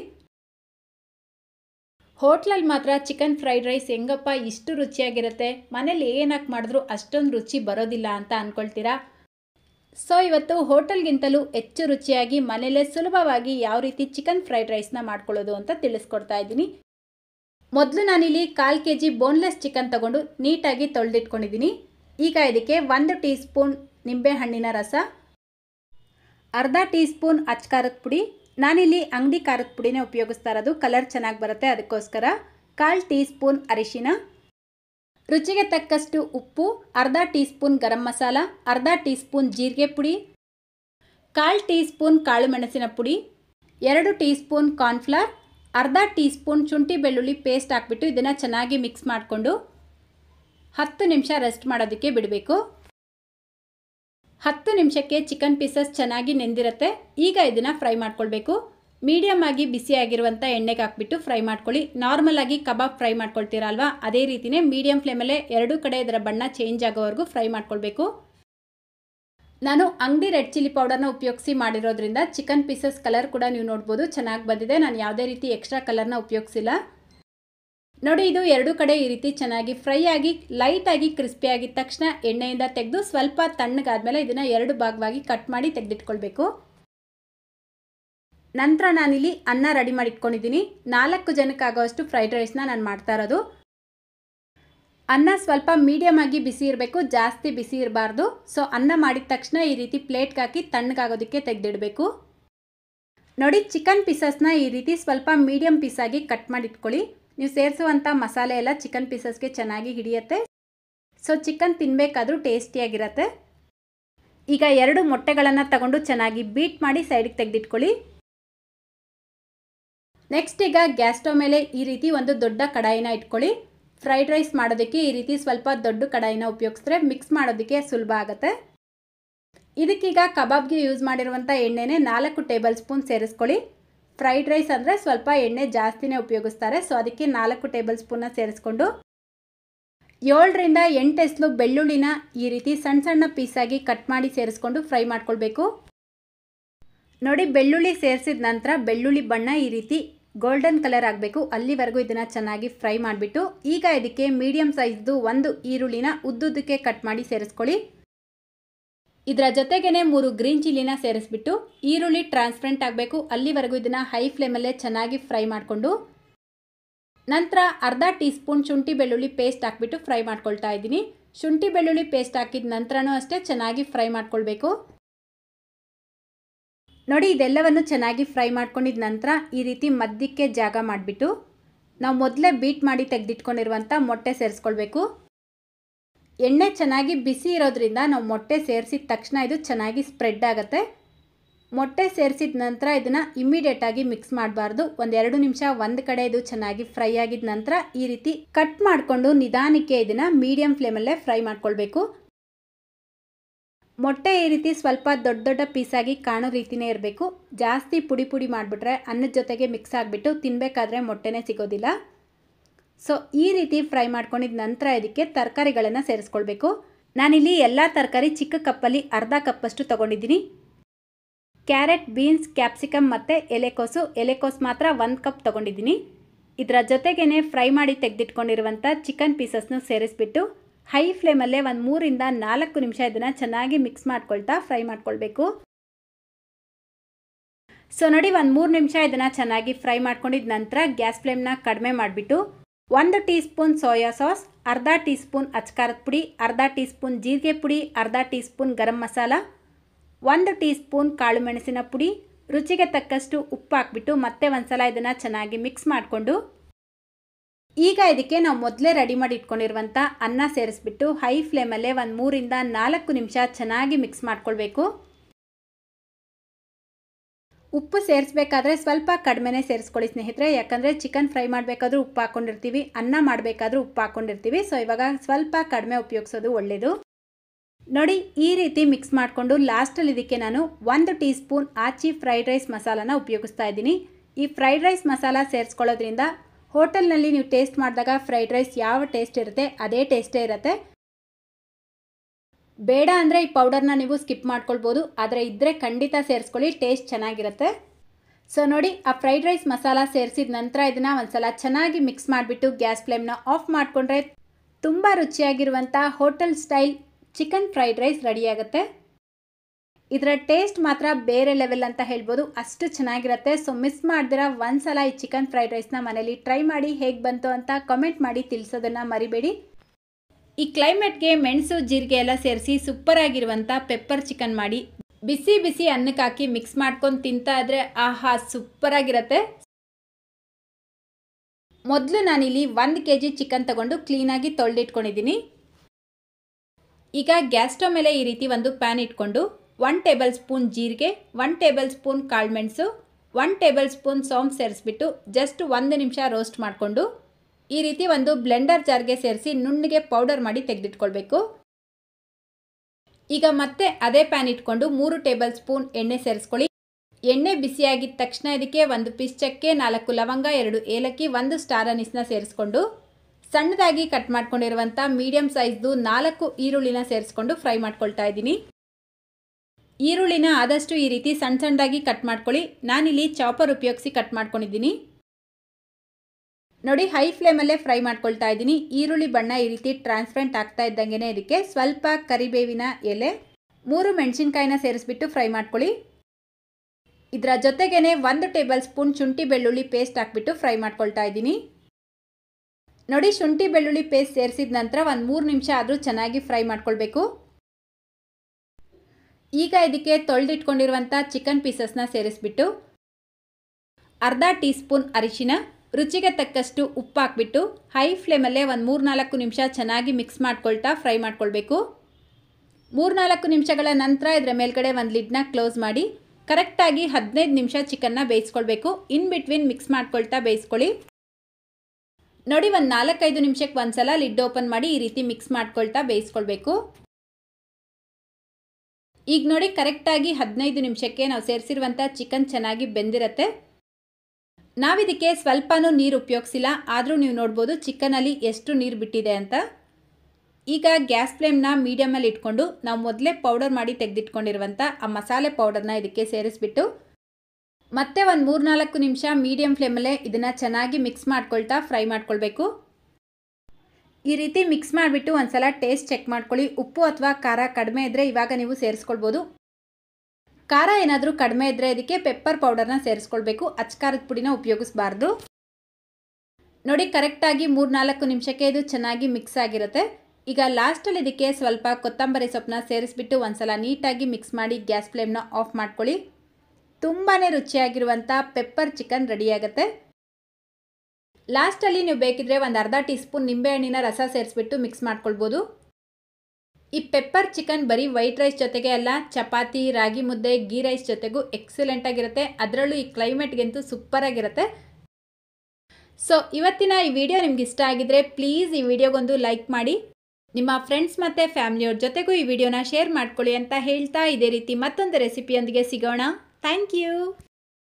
ಹೋಟ್ಲಲ್ಲಿ ಮಾತ್ರ ಚಿಕನ್ ಫ್ರೈಡ್ ರೈಸ್ ಹೆಂಗಪ್ಪ ಇಷ್ಟು ರುಚಿಯಾಗಿರುತ್ತೆ ಮನೇಲಿ ಏನಕ್ಕೆ ಮಾಡಿದ್ರೂ ಅಷ್ಟೊಂದು ರುಚಿ ಬರೋದಿಲ್ಲ ಅಂತ ಅಂದ್ಕೊಳ್ತೀರಾ ಸೊ ಇವತ್ತು ಹೋಟೆಲ್ಗಿಂತಲೂ ಹೆಚ್ಚು ರುಚಿಯಾಗಿ ಮನೇಲೇ ಸುಲಭವಾಗಿ ಯಾವ ರೀತಿ ಚಿಕನ್ ಫ್ರೈಡ್ ರೈಸ್ನ ಮಾಡ್ಕೊಳ್ಳೋದು ಅಂತ ತಿಳಿಸ್ಕೊಡ್ತಾ ಇದ್ದೀನಿ ಮೊದಲು ನಾನಿಲ್ಲಿ ಕಾಲು ಕೆ ಜಿ ಬೋನ್ಲೆಸ್ ಚಿಕನ್ ತಗೊಂಡು ನೀಟಾಗಿ ತೊಳೆದಿಟ್ಕೊಂಡಿದ್ದೀನಿ ಈಗ ಇದಕ್ಕೆ ಒಂದು ಟೀ ಸ್ಪೂನ್ ನಿಂಬೆಹಣ್ಣಿನ ರಸ ಅರ್ಧ ಟೀ ಸ್ಪೂನ್ ಅಚ್ಕಾರದ ಪುಡಿ ನಾನಿಲ್ಲಿ ಅಂಗಡಿ ಖಾರದ ಪುಡಿನೇ ಉಪಯೋಗಿಸ್ತಾ ಇರೋದು ಕಲರ್ ಚೆನ್ನಾಗಿ ಬರುತ್ತೆ ಅದಕ್ಕೋಸ್ಕರ ಕಾಲು ಟೀ ಸ್ಪೂನ್ ಅರಿಶಿನ ರುಚಿಗೆ ತಕ್ಕಷ್ಟು ಉಪ್ಪು ಅರ್ಧ ಟೀ ಸ್ಪೂನ್ ಗರಂ ಮಸಾಲ ಅರ್ಧ ಟೀ ಸ್ಪೂನ್ ಜೀರಿಗೆ ಪುಡಿ ಕಾಲು ಟೀ ಸ್ಪೂನ್ ಕಾಳು ಮೆಣಸಿನ ಪುಡಿ ಎರಡು ಟೀ ಸ್ಪೂನ್ ಕಾರ್ನ್ಫ್ಲವರ್ ಅರ್ಧ ಟೀ ಸ್ಪೂನ್ ಶುಂಠಿ ಬೆಳ್ಳುಳ್ಳಿ ಪೇಸ್ಟ್ ಹಾಕ್ಬಿಟ್ಟು ಇದನ್ನು ಚೆನ್ನಾಗಿ ಮಿಕ್ಸ್ ಮಾಡಿಕೊಂಡು ಹತ್ತು ನಿಮಿಷ ರೆಸ್ಟ್ ಮಾಡೋದಕ್ಕೆ ಬಿಡಬೇಕು ಹತ್ತು ನಿಮಿಷಕ್ಕೆ ಚಿಕನ್ ಪೀಸಸ್ ಚೆನ್ನಾಗಿ ನೆಂದಿರುತ್ತೆ ಈಗ ಇದನ್ನು ಫ್ರೈ ಮಾಡ್ಕೊಳ್ಬೇಕು ಮೀಡಿಯಮ್ ಆಗಿ ಬಿಸಿಯಾಗಿರುವಂಥ ಎಣ್ಣೆಗೆ ಹಾಕ್ಬಿಟ್ಟು ಫ್ರೈ ಮಾಡ್ಕೊಳ್ಳಿ ನಾರ್ಮಲ್ ಆಗಿ ಕಬಾಬ್ ಫ್ರೈ ಮಾಡ್ಕೊಳ್ತೀರಲ್ವಾ ಅದೇ ರೀತಿಯೇ ಮೀಡಿಯಮ್ ಫ್ಲೇಮಲ್ಲೇ ಎರಡು ಕಡೆ ಇದರ ಬಣ್ಣ ಚೇಂಜ್ ಆಗೋವರೆಗೂ ಫ್ರೈ ಮಾಡ್ಕೊಳ್ಬೇಕು ನಾನು ಅಂಗಡಿ ರೆಡ್ ಚಿಲ್ಲಿ ಪೌಡರ್ನ ಉಪಯೋಗಿಸಿ ಮಾಡಿರೋದ್ರಿಂದ ಚಿಕನ್ ಪೀಸಸ್ ಕಲರ್ ಕೂಡ ನೀವು ನೋಡ್ಬೋದು ಚೆನ್ನಾಗಿ ಬಂದಿದೆ ನಾನು ಯಾವುದೇ ರೀತಿ ಎಕ್ಸ್ಟ್ರಾ ಕಲರ್ನ ಉಪಯೋಗಿಸಿಲ್ಲ ನೋಡಿ ಇದು ಎರಡು ಕಡೆ ಈ ರೀತಿ ಚೆನ್ನಾಗಿ ಫ್ರೈ ಆಗಿ ಲೈಟಾಗಿ ಕ್ರಿಸ್ಪಿ ಆಗಿದ ತಕ್ಷಣ ಎಣ್ಣೆಯಿಂದ ತೆಗೆದು ಸ್ವಲ್ಪ ತಣ್ಣಗಾದ್ಮೇಲೆ ಇದನ್ನು ಎರಡು ಭಾಗವಾಗಿ ಕಟ್ ಮಾಡಿ ತೆಗೆದಿಟ್ಕೊಳ್ಬೇಕು ನಂತರ ನಾನಿಲ್ಲಿ ಅನ್ನ ರೆಡಿ ಮಾಡಿ ಇಟ್ಕೊಂಡಿದ್ದೀನಿ ನಾಲ್ಕು ಜನಕ್ಕಾಗೋಷ್ಟು ಫ್ರೈಡ್ ರೈಸ್ನ ನಾನು ಮಾಡ್ತಾ ಇರೋದು ಅನ್ನ ಸ್ವಲ್ಪ ಮೀಡಿಯಮ್ ಆಗಿ ಬಿಸಿ ಇರಬೇಕು ಜಾಸ್ತಿ ಬಿಸಿ ಇರಬಾರ್ದು ಸೊ ಅನ್ನ ಮಾಡಿದ ತಕ್ಷಣ ಈ ರೀತಿ ಪ್ಲೇಟ್ಗೆ ಹಾಕಿ ತಣ್ಣಗಾಗೋದಕ್ಕೆ ತೆಗೆದಿಡಬೇಕು ನೋಡಿ ಚಿಕನ್ ಪೀಸಸ್ನ ಈ ರೀತಿ ಸ್ವಲ್ಪ ಮೀಡಿಯಮ್ ಪೀಸಾಗಿ ಕಟ್ ಮಾಡಿ ಇಟ್ಕೊಳ್ಳಿ ನೀವು ಸೇರಿಸುವಂಥ ಮಸಾಲೆ ಎಲ್ಲ ಚಿಕನ್ ಪೀಸಸ್ಗೆ ಚೆನ್ನಾಗಿ ಹಿಡಿಯುತ್ತೆ ಸೊ ಚಿಕನ್ ತಿನ್ನಬೇಕಾದ್ರೂ ಟೇಸ್ಟಿಯಾಗಿರತ್ತೆ ಈಗ ಎರಡು ಮೊಟ್ಟೆಗಳನ್ನು ತಗೊಂಡು ಚೆನ್ನಾಗಿ ಬೀಟ್ ಮಾಡಿ ಸೈಡಿಗೆ ತೆಗೆದಿಟ್ಕೊಳ್ಳಿ ನೆಕ್ಸ್ಟ್ ಈಗ ಗ್ಯಾಸ್ ಸ್ಟವ್ ಮೇಲೆ ಈ ರೀತಿ ಒಂದು ದೊಡ್ಡ ಕಡಾಯಿನ ಇಟ್ಕೊಳ್ಳಿ ಫ್ರೈಡ್ ರೈಸ್ ಮಾಡೋದಕ್ಕೆ ಈ ರೀತಿ ಸ್ವಲ್ಪ ದೊಡ್ಡ ಕಡಾಯಿನ ಉಪಯೋಗಿಸಿದ್ರೆ ಮಿಕ್ಸ್ ಮಾಡೋದಕ್ಕೆ ಸುಲಭ ಆಗುತ್ತೆ ಇದಕ್ಕೀಗ ಕಬಾಬ್ಗೆ ಯೂಸ್ ಮಾಡಿರುವಂಥ ಎಣ್ಣೆನೇ ನಾಲ್ಕು ಟೇಬಲ್ ಸ್ಪೂನ್ ಸೇರಿಸ್ಕೊಳ್ಳಿ ಫ್ರೈಡ್ ರೈಸ್ ಅಂದರೆ ಸ್ವಲ್ಪ ಎಣ್ಣೆ ಜಾಸ್ತಿನೇ ಉಪಯೋಗಿಸ್ತಾರೆ ಸೊ ಅದಕ್ಕೆ ನಾಲ್ಕು ಟೇಬಲ್ ಸ್ಪೂನ್ನ ಸೇರಿಸ್ಕೊಂಡು ಏಳರಿಂದ ಎಂಟು ಎಸ್ಲು ಬೆಳ್ಳುಳ್ಳಿನ ಈ ರೀತಿ ಸಣ್ಣ ಸಣ್ಣ ಪೀಸಾಗಿ ಕಟ್ ಮಾಡಿ ಸೇರಿಸ್ಕೊಂಡು ಫ್ರೈ ಮಾಡ್ಕೊಳ್ಬೇಕು ನೋಡಿ ಬೆಳ್ಳುಳ್ಳಿ ಸೇರಿಸಿದ ನಂತರ ಬೆಳ್ಳುಳ್ಳಿ ಬಣ್ಣ ಈ ರೀತಿ ಗೋಲ್ಡನ್ ಕಲರ್ ಆಗಬೇಕು ಅಲ್ಲಿವರೆಗೂ ಇದನ್ನು ಚೆನ್ನಾಗಿ ಫ್ರೈ ಮಾಡಿಬಿಟ್ಟು ಈಗ ಇದಕ್ಕೆ ಮೀಡಿಯಮ್ ಸೈಜ್ದು ಒಂದು ಈರುಳ್ಳಿನ ಉದ್ದುದ್ದಕ್ಕೆ ಕಟ್ ಮಾಡಿ ಸೇರಿಸ್ಕೊಳ್ಳಿ ಇದರ ಜೊತೆಗೇನೆ ಮೂರು ಗ್ರೀನ್ ಚಿಲ್ಲಿನ ಸೇರಿಸ್ಬಿಟ್ಟು ಈರುಳ್ಳಿ ಟ್ರಾನ್ಸ್ಪರೆಂಟ್ ಆಗಬೇಕು ಅಲ್ಲಿವರೆಗೂ ಇದನ್ನು ಹೈ ಫ್ಲೇಮಲ್ಲೇ ಚೆನ್ನಾಗಿ ಫ್ರೈ ಮಾಡಿಕೊಂಡು ನಂತರ ಅರ್ಧ ಟೀ ಸ್ಪೂನ್ ಶುಂಠಿ ಬೆಳ್ಳುಳ್ಳಿ ಪೇಸ್ಟ್ ಹಾಕ್ಬಿಟ್ಟು ಫ್ರೈ ಮಾಡ್ಕೊಳ್ತಾ ಇದ್ದೀನಿ ಶುಂಠಿ ಬೆಳ್ಳುಳ್ಳಿ ಪೇಸ್ಟ್ ಹಾಕಿದ ನಂತರನೂ ಅಷ್ಟೇ ಚೆನ್ನಾಗಿ ಫ್ರೈ ಮಾಡ್ಕೊಳ್ಬೇಕು ನೋಡಿ ಇದೆಲ್ಲವನ್ನು ಚೆನ್ನಾಗಿ ಫ್ರೈ ಮಾಡ್ಕೊಂಡಿದ ನಂತರ ಈ ರೀತಿ ಮಧ್ಯಕ್ಕೆ ಜಾಗ ಮಾಡಿಬಿಟ್ಟು ನಾವು ಮೊದಲೇ ಬೀಟ್ ಮಾಡಿ ತೆಗೆದಿಟ್ಕೊಂಡಿರುವಂಥ ಮೊಟ್ಟೆ ಸೇರಿಸ್ಕೊಳ್ಬೇಕು ಎಣ್ಣೆ ಚೆನ್ನಾಗಿ ಬಿಸಿ ಇರೋದ್ರಿಂದ ನಾವು ಮೊಟ್ಟೆ ಸೇರಿಸಿದ ತಕ್ಷಣ ಇದು ಚೆನ್ನಾಗಿ ಸ್ಪ್ರೆಡ್ ಆಗುತ್ತೆ ಮೊಟ್ಟೆ ಸೇರಿಸಿದ ನಂತರ ಇದನ್ನು ಇಮ್ಮಿಡಿಯೇಟಾಗಿ ಮಿಕ್ಸ್ ಮಾಡಬಾರ್ದು ಒಂದೆರಡು ನಿಮಿಷ ಒಂದು ಕಡೆ ಇದು ಚೆನ್ನಾಗಿ ಫ್ರೈ ಆಗಿದ ನಂತರ ಈ ರೀತಿ ಕಟ್ ಮಾಡಿಕೊಂಡು ನಿಧಾನಕ್ಕೆ ಇದನ್ನು ಮೀಡಿಯಮ್ ಫ್ಲೇಮಲ್ಲೇ ಫ್ರೈ ಮಾಡ್ಕೊಳ್ಬೇಕು ಮೊಟ್ಟೆ ಈ ರೀತಿ ಸ್ವಲ್ಪ ದೊಡ್ಡ ದೊಡ್ಡ ಪೀಸಾಗಿ ಕಾಣೋ ರೀತಿಯೇ ಇರಬೇಕು ಜಾಸ್ತಿ ಪುಡಿ ಪುಡಿ ಮಾಡಿಬಿಟ್ರೆ ಅನ್ನದ ಜೊತೆಗೆ ಮಿಕ್ಸ್ ಆಗಿಬಿಟ್ಟು ತಿನ್ನಬೇಕಾದ್ರೆ ಮೊಟ್ಟೆನೇ ಸಿಗೋದಿಲ್ಲ ಸೊ ಈ ರೀತಿ ಫ್ರೈ ಮಾಡ್ಕೊಂಡಿದ ನಂತರ ಇದಕ್ಕೆ ತರಕಾರಿಗಳನ್ನು ಸೇರಿಸ್ಕೊಳ್ಬೇಕು ನಾನಿಲ್ಲಿ ಎಲ್ಲ ತರಕಾರಿ ಚಿಕ್ಕ ಕಪ್ಪಲ್ಲಿ ಅರ್ಧ ಕಪ್ಪಷ್ಟು ತೊಗೊಂಡಿದ್ದೀನಿ ಕ್ಯಾರೆಟ್ ಬೀನ್ಸ್ ಕ್ಯಾಪ್ಸಿಕಮ್ ಮತ್ತು ಎಲೆಕೋಸು ಎಲೆಕೋಸು ಮಾತ್ರ ಒಂದು ಕಪ್ ತೊಗೊಂಡಿದ್ದೀನಿ ಇದರ ಜೊತೆಗೇ ಫ್ರೈ ಮಾಡಿ ತೆಗೆದಿಟ್ಕೊಂಡಿರುವಂಥ ಚಿಕನ್ ಪೀಸಸ್ನು ಸೇರಿಸ್ಬಿಟ್ಟು ಹೈ ಫ್ಲೇಮಲ್ಲೇ ಒಂದು ಮೂರಿಂದ ನಾಲ್ಕು ನಿಮಿಷ ಇದನ್ನು ಚೆನ್ನಾಗಿ ಮಿಕ್ಸ್ ಮಾಡ್ಕೊಳ್ತಾ ಫ್ರೈ ಮಾಡ್ಕೊಳ್ಬೇಕು ಸೊ ನೋಡಿ ಒಂದು ಮೂರು ನಿಮಿಷ ಇದನ್ನು ಚೆನ್ನಾಗಿ ಫ್ರೈ ಮಾಡ್ಕೊಂಡಿದ ನಂತರ ಗ್ಯಾಸ್ ಫ್ಲೇಮ್ನ ಕಡಿಮೆ ಮಾಡಿಬಿಟ್ಟು ಒಂದು ಟೀ ಸ್ಪೂನ್ ಸೋಯಾ ಸಾಸ್ ಅರ್ಧ ಟೀ ಸ್ಪೂನ್ ಅಚ್ಕಾರದ ಪುಡಿ ಅರ್ಧ ಟೀ ಸ್ಪೂನ್ ಜೀರಿಗೆ ಪುಡಿ ಅರ್ಧ ಟೀ ಸ್ಪೂನ್ ಗರಂ ಮಸಾಲ ಒಂದು ಟೀ ಸ್ಪೂನ್ ಕಾಳು ಮೆಣಸಿನ ಪುಡಿ ರುಚಿಗೆ ತಕ್ಕಷ್ಟು ಉಪ್ಪು ಹಾಕ್ಬಿಟ್ಟು ಮತ್ತೆ ಒಂದ್ಸಲ ಇದನ್ನು ಚೆನ್ನಾಗಿ ಮಿಕ್ಸ್ ಮಾಡಿಕೊಂಡು ಈಗ ಇದಕ್ಕೆ ನಾವು ಮೊದಲೇ ರೆಡಿ ಮಾಡಿ ಇಟ್ಕೊಂಡಿರುವಂಥ ಅನ್ನ ಸೇರಿಸ್ಬಿಟ್ಟು ಹೈ ಫ್ಲೇಮಲ್ಲೇ ಒಂದು ಮೂರಿಂದ ನಾಲ್ಕು ನಿಮಿಷ ಚೆನ್ನಾಗಿ ಮಿಕ್ಸ್ ಮಾಡ್ಕೊಳ್ಬೇಕು ಉಪ್ಪು ಸೇರಿಸ್ಬೇಕಾದ್ರೆ ಸ್ವಲ್ಪ ಕಡಿಮೆನೇ ಸೇರಿಸ್ಕೊಳ್ಳಿ ಸ್ನೇಹಿತರೆ ಯಾಕಂದರೆ ಚಿಕನ್ ಫ್ರೈ ಮಾಡಬೇಕಾದ್ರೂ ಉಪ್ಪು ಹಾಕ್ಕೊಂಡಿರ್ತೀವಿ ಅನ್ನ ಮಾಡಬೇಕಾದ್ರೂ ಉಪ್ಪು ಹಾಕ್ಕೊಂಡಿರ್ತೀವಿ ಸೊ ಇವಾಗ ಸ್ವಲ್ಪ ಕಡಿಮೆ ಉಪಯೋಗಿಸೋದು ಒಳ್ಳೆಯದು ನೋಡಿ ಈ ರೀತಿ ಮಿಕ್ಸ್ ಮಾಡಿಕೊಂಡು ಲಾಸ್ಟಲ್ಲಿ ಇದಕ್ಕೆ ನಾನು ಒಂದು tea spoon Aachi fried rice ಮಸಾಲಾನ ಉಪಯೋಗಿಸ್ತಾ ಇದ್ದೀನಿ ಈ ಫ್ರೈಡ್ ರೈಸ್ ಮಸಾಲ ಸೇರಿಸ್ಕೊಳ್ಳೋದ್ರಿಂದ ಹೋಟೆಲ್ನಲ್ಲಿ ನೀವು ಟೇಸ್ಟ್ ಮಾಡಿದಾಗ ಫ್ರೈಡ್ ರೈಸ್ ಯಾವ ಟೇಸ್ಟ್ ಇರುತ್ತೆ ಅದೇ ಟೇಸ್ಟೇ ಇರುತ್ತೆ ಬೇಡ ಅಂದರೆ ಈ ಪೌಡರ್ನ ನೀವು ಸ್ಕಿಪ್ ಮಾಡ್ಕೊಳ್ಬೋದು ಆದರೆ ಇದ್ದರೆ ಖಂಡಿತ ಸೇರಿಸ್ಕೊಳ್ಳಿ ಟೇಸ್ಟ್ ಚೆನ್ನಾಗಿರುತ್ತೆ ಸೊ ನೋಡಿ ಆ ಫ್ರೈಡ್ ರೈಸ್ ಮಸಾಲ ಸೇರಿಸಿದ ನಂತರ ಇದನ್ನು ಒಂದ್ಸಲ ಚೆನ್ನಾಗಿ ಮಿಕ್ಸ್ ಮಾಡಿಬಿಟ್ಟು ಗ್ಯಾಸ್ ಫ್ಲೇಮ್ನ ಆಫ್ ಮಾಡಿಕೊಂಡ್ರೆ ತುಂಬ ರುಚಿಯಾಗಿರುವಂಥ hotel style chicken fried rice ರೆಡಿಯಾಗುತ್ತೆ ಇದರ ಟೇಸ್ಟ್ ಮಾತ್ರ ಬೇರೆ ಲೆವೆಲ್ ಅಂತ ಹೇಳ್ಬೋದು ಅಷ್ಟು ಚೆನ್ನಾಗಿರುತ್ತೆ ಸೊ ಮಿಸ್ ಮಾಡ್ದಿರ ಒಂದ್ಸಲ ಈ ಚಿಕನ್ ಫ್ರೈಡ್ ರೈಸ್ನ ಮನೇಲಿ ಟ್ರೈ ಮಾಡಿ ಹೇಗೆ ಬಂತು ಅಂತ ಕಮೆಂಟ್ ಮಾಡಿ ತಿಳಿಸೋದನ್ನು ಮರಿಬೇಡಿ ಈ ಕ್ಲೈಮೇಟ್ಗೆ ಮೆಣಸು ಜೀರಿಗೆ ಎಲ್ಲ ಸೇರಿಸಿ ಸೂಪರ್ ಆಗಿರುವಂಥ ಪೆಪ್ಪರ್ ಚಿಕನ್ ಮಾಡಿ ಬಿಸಿ ಬಿಸಿ ಅನ್ನಕ್ಕೆ ಹಾಕಿ ಮಿಕ್ಸ್ ಮಾಡ್ಕೊಂಡು ತಿಂತಾ ಇದ್ರೆ ಆಹಾ ಸೂಪರ್ ಆಗಿರುತ್ತೆ ಮೊದಲು ನಾನಿಲ್ಲಿ ಒಂದು ಕೆ ಜಿ ಚಿಕನ್ ತಗೊಂಡು ಕ್ಲೀನಾಗಿ ತೊಳೆದಿಟ್ಕೊಂಡಿದ್ದೀನಿ ಈಗ ಗ್ಯಾಸ್ ಸ್ಟವ್ ಮೇಲೆ ಈ ರೀತಿ ಒಂದು ಪ್ಯಾನ್ ಇಟ್ಕೊಂಡು ಒನ್ ಟೇಬಲ್ ಸ್ಪೂನ್ ಜೀರಿಗೆ ಒನ್ ಟೇಬಲ್ ಸ್ಪೂನ್ ಕಾಳುಮೆಣಸು ಒನ್ ಟೇಬಲ್ ಸ್ಪೂನ್ ಸೋಂಪು ಸೇರಿಸ್ಬಿಟ್ಟು ಜಸ್ಟ್ ಒಂದು ನಿಮಿಷ ರೋಸ್ಟ್ ಮಾಡಿಕೊಂಡು ಈ ರೀತಿ ಒಂದು ಬ್ಲೆಂಡರ್ ಜಾರ್ಗೆ ಸೇರಿಸಿ ನುಣ್ಣಗೆ ಪೌಡರ್ ಮಾಡಿ ತೆಗೆದಿಟ್ಕೊಳ್ಬೇಕು ಈಗ ಮತ್ತೆ ಅದೇ ಪ್ಯಾನ್ ಇಟ್ಕೊಂಡು ಮೂರು ಟೇಬಲ್ ಸ್ಪೂನ್ ಎಣ್ಣೆ ಸೇರಿಸ್ಕೊಳ್ಳಿ ಎಣ್ಣೆ ಬಿಸಿಯಾಗಿದ್ದ ತಕ್ಷಣ ಇದಕ್ಕೆ ಒಂದು ಪೀಸ್ ಚಕ್ಕೆ ನಾಲ್ಕು ಲವಂಗ ಎರಡು ಏಲಕ್ಕಿ ಒಂದು ಸ್ಟಾರ್ ಅನಿಸ್ನ ಸೇರಿಸ್ಕೊಂಡು ಸಣ್ಣದಾಗಿ ಕಟ್ ಮಾಡ್ಕೊಂಡಿರುವಂಥ ಮೀಡಿಯಂ ಸೈಜ್ದು ನಾಲ್ಕು ಈರುಳ್ಳಿನ ಸೇರಿಸ್ಕೊಂಡು ಫ್ರೈ ಮಾಡ್ಕೊಳ್ತಾ ಇದ್ದೀನಿ ಈರುಳ್ಳಿನ ಆದಷ್ಟು ಈ ರೀತಿ ಸಣ್ಣ ಸಣ್ಣದಾಗಿ ಕಟ್ ಮಾಡ್ಕೊಳ್ಳಿ ನಾನಿಲ್ಲಿ ಚಾಪರ್ ಉಪಯೋಗಿಸಿ ಕಟ್ ಮಾಡ್ಕೊಂಡಿದ್ದೀನಿ ನೋಡಿ ಹೈ ಫ್ಲೇಮಲ್ಲೇ ಫ್ರೈ ಮಾಡ್ಕೊಳ್ತಾ ಇದ್ದೀನಿ ಈರುಳ್ಳಿ ಬಣ್ಣ ಈ ರೀತಿ ಟ್ರಾನ್ಸ್ಪರೆಂಟ್ ಆಗ್ತಾ ಇದ್ದಂಗೆ ಇದಕ್ಕೆ ಸ್ವಲ್ಪ ಕರಿಬೇವಿನ ಎಲೆ ಮೂರು ಮೆಣಸಿನ್ಕಾಯಿನ ಸೇರಿಸ್ಬಿಟ್ಟು ಫ್ರೈ ಮಾಡ್ಕೊಳ್ಳಿ ಇದರ ಜೊತೆಗೇನೆ ಒಂದು ಟೇಬಲ್ ಸ್ಪೂನ್ ಶುಂಠಿ ಬೆಳ್ಳುಳ್ಳಿ ಪೇಸ್ಟ್ ಹಾಕ್ಬಿಟ್ಟು ಫ್ರೈ ಮಾಡ್ಕೊಳ್ತಾ ಇದ್ದೀನಿ ನೋಡಿ ಶುಂಠಿ ಬೆಳ್ಳುಳ್ಳಿ ಪೇಸ್ಟ್ ಸೇರಿಸಿದ ನಂತರ ಒಂದು ಮೂರು ನಿಮಿಷ ಆದರೂ ಚೆನ್ನಾಗಿ ಫ್ರೈ ಮಾಡ್ಕೊಳ್ಬೇಕು ಈಗ ಇದಕ್ಕೆ ತೊಳೆದಿಟ್ಕೊಂಡಿರುವಂಥ ಚಿಕನ್ ಪೀಸಸ್ನ ಸೇರಿಸ್ಬಿಟ್ಟು ಅರ್ಧ ಟೀ ಸ್ಪೂನ್ ಅರಿಶಿನ ರುಚಿಗೆ ತಕ್ಕಷ್ಟು ಉಪ್ಪು ಹಾಕ್ಬಿಟ್ಟು ಹೈ ಫ್ಲೇಮಲ್ಲೇ ಒಂದು ಮೂರು ನಾಲ್ಕು ನಿಮಿಷ ಚೆನ್ನಾಗಿ ಮಿಕ್ಸ್ ಮಾಡ್ಕೊಳ್ತಾ ಫ್ರೈ ಮಾಡ್ಕೊಳ್ಬೇಕು ಮೂರ್ನಾಲ್ಕು ನಿಮಿಷಗಳ ನಂತರ ಇದರ ಮೇಲ್ಗಡೆ ಒಂದು ಲಿಡ್ನ ಕ್ಲೋಸ್ ಮಾಡಿ ಕರೆಕ್ಟಾಗಿ ಹದಿನೈದು ನಿಮಿಷ ಚಿಕನ್ನ ಬೇಯಿಸ್ಕೊಳ್ಬೇಕು ಇನ್ ಬಿಟ್ವೀನ್ ಮಿಕ್ಸ್ ಮಾಡ್ಕೊಳ್ತಾ ಬೇಯಿಸ್ಕೊಳ್ಳಿ ನೋಡಿ ಒಂದು ನಾಲ್ಕೈದು ನಿಮಿಷಕ್ಕೆ ಒಂದ್ಸಲ ಲಿಡ್ ಓಪನ್ ಮಾಡಿ ಈ ರೀತಿ ಮಿಕ್ಸ್ ಮಾಡ್ಕೊಳ್ತಾ ಬೇಯಿಸ್ಕೊಳ್ಬೇಕು ಈಗ ನೋಡಿ ಕರೆಕ್ಟಾಗಿ ಹದಿನೈದು ನಿಮಿಷಕ್ಕೆ ನಾವು ಸೇರಿಸಿರುವಂಥ ಚಿಕನ್ ಚೆನ್ನಾಗಿ ಬೆಂದಿರತ್ತೆ ನಾವಿದಕ್ಕೆ ಸ್ವಲ್ಪನೂ ನೀರು ಉಪಯೋಗಿಸಿಲ್ಲ ಆದರೂ ನೀವು ನೋಡ್ಬೋದು ಚಿಕನಲ್ಲಿ ಎಷ್ಟು ನೀರು ಬಿಟ್ಟಿದೆ ಅಂತ ಈಗ ಗ್ಯಾಸ್ ಫ್ಲೇಮ್ನ ಮೀಡಿಯಮಲ್ಲಿ ಇಟ್ಕೊಂಡು ನಾವು ಮೊದಲೇ ಪೌಡರ್ ಮಾಡಿ ತೆಗೆದಿಟ್ಕೊಂಡಿರುವಂಥ ಆ ಮಸಾಲೆ ಪೌಡರ್ನ ಇದಕ್ಕೆ ಸೇರಿಸ್ಬಿಟ್ಟು ಮತ್ತೆ ಒಂದು ಮೂರ್ನಾಲ್ಕು ನಿಮಿಷ ಮೀಡಿಯಮ್ ಫ್ಲೇಮಲ್ಲೇ ಇದನ್ನು ಚೆನ್ನಾಗಿ ಮಿಕ್ಸ್ ಮಾಡ್ಕೊಳ್ತಾ ಫ್ರೈ ಮಾಡ್ಕೊಳ್ಬೇಕು ಈ ರೀತಿ ಮಿಕ್ಸ್ ಮಾಡಿಬಿಟ್ಟು ಒಂದ್ಸಲ ಟೇಸ್ಟ್ ಚೆಕ್ ಮಾಡ್ಕೊಳ್ಳಿ ಉಪ್ಪು ಅಥವಾ ಖಾರ ಕಡಿಮೆ ಇದ್ದರೆ ಇವಾಗ ನೀವು ಸೇರಿಸ್ಕೊಳ್ಬೋದು ಖಾರ ಏನಾದರೂ ಕಡಿಮೆ ಇದ್ದರೆ ಇದಕ್ಕೆ ಪೆಪ್ಪರ್ ಪೌಡರ್ನ ಸೇರಿಸ್ಕೊಳ್ಬೇಕು ಅಚ್ಕಾರದ ಪುಡಿನ ಉಪಯೋಗಿಸಬಾರ್ದು ನೋಡಿ ಕರೆಕ್ಟಾಗಿ ಮೂರ್ನಾಲ್ಕು ನಿಮಿಷಕ್ಕೆ ಇದು ಚೆನ್ನಾಗಿ ಮಿಕ್ಸ್ ಆಗಿರುತ್ತೆ ಈಗ ಲಾಸ್ಟಲ್ಲಿ ಇದಕ್ಕೆ ಸ್ವಲ್ಪ ಕೊತ್ತಂಬರಿ ಸೊಪ್ಪನ್ನ ಸೇರಿಸ್ಬಿಟ್ಟು ಒಂದ್ಸಲ ನೀಟಾಗಿ ಮಿಕ್ಸ್ ಮಾಡಿ ಗ್ಯಾಸ್ ಫ್ಲೇಮ್ನ ಆಫ್ ಮಾಡ್ಕೊಳ್ಳಿ ತುಂಬಾ ರುಚಿಯಾಗಿರುವಂಥ ಪೆಪ್ಪರ್ ಚಿಕನ್ ರೆಡಿಯಾಗುತ್ತೆ ಲಾಸ್ಟಲ್ಲಿ ನೀವು ಬೇಕಿದ್ರೆ ಒಂದು ಅರ್ಧ ಟೀ ಸ್ಪೂನ್ ನಿಂಬೆಹಣ್ಣಿನ ರಸ ಸೇರಿಸ್ಬಿಟ್ಟು ಮಿಕ್ಸ್ ಮಾಡ್ಕೊಳ್ಬೋದು ಈ ಪೆಪ್ಪರ್ ಚಿಕನ್ ಬರೀ ವೈಟ್ ರೈಸ್ ಜೊತೆಗೆ ಅಲ್ಲ ಚಪಾತಿ ರಾಗಿ ಮುದ್ದೆ ಗೀ ರೈಸ್ ಜೊತೆಗೂ ಎಕ್ಸಲೆಂಟ್ ಆಗಿರುತ್ತೆ ಅದರಲ್ಲೂ ಈ ಕ್ಲೈಮೇಟ್ಗಂತೂ ಸೂಪರ್ ಆಗಿರುತ್ತೆ ಸೊ ಇವತ್ತಿನ ಈ ವಿಡಿಯೋ ನಿಮ್ಗೆ ಇಷ್ಟ ಆಗಿದ್ರೆ ಪ್ಲೀಸ್ ಈ ವಿಡಿಯೋಗೊಂದು ಲೈಕ್ ಮಾಡಿ ನಿಮ್ಮ ಫ್ರೆಂಡ್ಸ್ ಮತ್ತು ಫ್ಯಾಮಿಲಿಯವ್ರ ಜೊತೆಗೂ ಈ ವಿಡಿಯೋನ ಶೇರ್ ಮಾಡ್ಕೊಳ್ಳಿ ಅಂತ ಹೇಳ್ತಾ ಇದೇ ರೀತಿ ಮತ್ತೊಂದು ರೆಸಿಪಿಯೊಂದಿಗೆ ಸಿಗೋಣ ಥ್ಯಾಂಕ್ ಯು